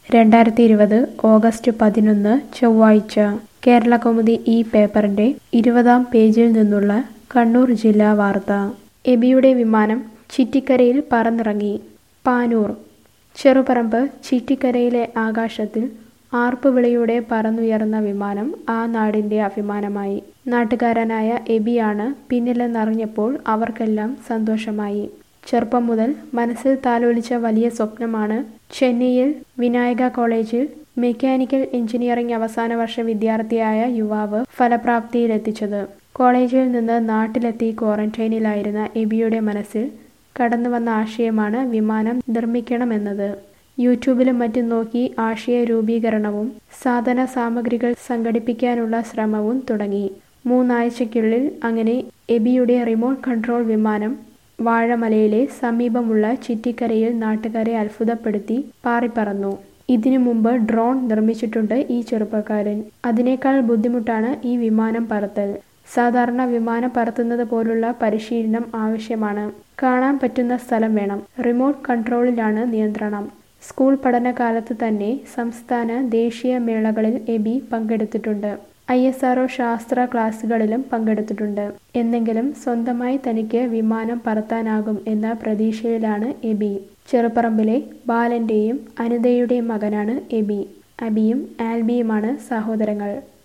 രണ്ടായിരത്തി ഇരുപത് ഓഗസ്റ്റ് പതിനൊന്ന് ചൊവ്വാഴ്ച കേരളകൗമുദി ഈ പേപ്പറിന്റെ ഇരുപതാം പേജിൽ നിന്നുള്ള കണ്ണൂർ ജില്ലാ വാർത്ത എബിയുടെ വിമാനം ചിറ്റിക്കരയിൽ പറന്നിറങ്ങി പാനൂർ ചെറുപറമ്പ് ചിറ്റിക്കരയിലെ ആകാശത്തിൽ ആർപ്പുവിളിയോടെ പറന്നുയർന്ന വിമാനം ആ നാടിന്റെ അഭിമാനമായി നാട്ടുകാരനായ എബിയാണ് പിന്നിലെന്നറിഞ്ഞപ്പോൾ അവർക്കെല്ലാം സന്തോഷമായി ചെറുപ്പം മുതൽ മനസ്സിൽ താലോലിച്ച വലിയ സ്വപ്നമാണ് ചെന്നൈയിൽ വിനായക കോളേജിൽ മെക്കാനിക്കൽ എഞ്ചിനീയറിംഗ് അവസാന വർഷ വിദ്യാർത്ഥിയായ യുവാവ് ഫലപ്രാപ്തിയിലെത്തിച്ചത് കോളേജിൽ നിന്ന് നാട്ടിലെത്തി ക്വാറന്റൈനിലായിരുന്ന എബിയുടെ മനസ്സിൽ കടന്നുവന്ന ആശയമാണ് വിമാനം നിർമ്മിക്കണമെന്നത് യൂട്യൂബിലും മറ്റും നോക്കി ആശയ രൂപീകരണവും സാധന സാമഗ്രികൾ സംഘടിപ്പിക്കാനുള്ള ശ്രമവും തുടങ്ങി മൂന്നാഴ്ചയ്ക്കുള്ളിൽ അങ്ങനെ എബിയുടെ റിമോട്ട് കൺട്രോൾ വിമാനം വാഴമലയിലെ സമീപമുള്ള ചിറ്റിക്കരയിൽ നാട്ടുകാരെ അത്ഭുതപ്പെടുത്തി പാറിപ്പറന്നു ഇതിനു മുമ്പ് ഡ്രോൺ നിർമ്മിച്ചിട്ടുണ്ട് ഈ ചെറുപ്പക്കാരൻ അതിനേക്കാൾ ബുദ്ധിമുട്ടാണ് ഈ വിമാനം പറത്തൽ സാധാരണ വിമാനം പറത്തുന്നത് പോലുള്ള പരിശീലനം ആവശ്യമാണ് കാണാൻ പറ്റുന്ന സ്ഥലം വേണം റിമോട്ട് കൺട്രോളിലാണ് നിയന്ത്രണം സ്കൂൾ പഠനകാലത്ത് തന്നെ സംസ്ഥാന ദേശീയ മേളകളിൽ എബി പങ്കെടുത്തിട്ടുണ്ട് ഐ എസ് ആർഒ ശാസ്ത്ര ക്ലാസ്സുകളിലും പങ്കെടുത്തിട്ടുണ്ട് എന്നെങ്കിലും സ്വന്തമായി തനിക്ക് വിമാനം പറത്താനാകും എന്ന പ്രതീക്ഷയിലാണ് എബി ചെറുപ്പറമ്പിലെ ബാലന്റെയും അനിതയുടെയും മകനാണ് എബി അബിയും ആൽബിയുമാണ് സഹോദരങ്ങൾ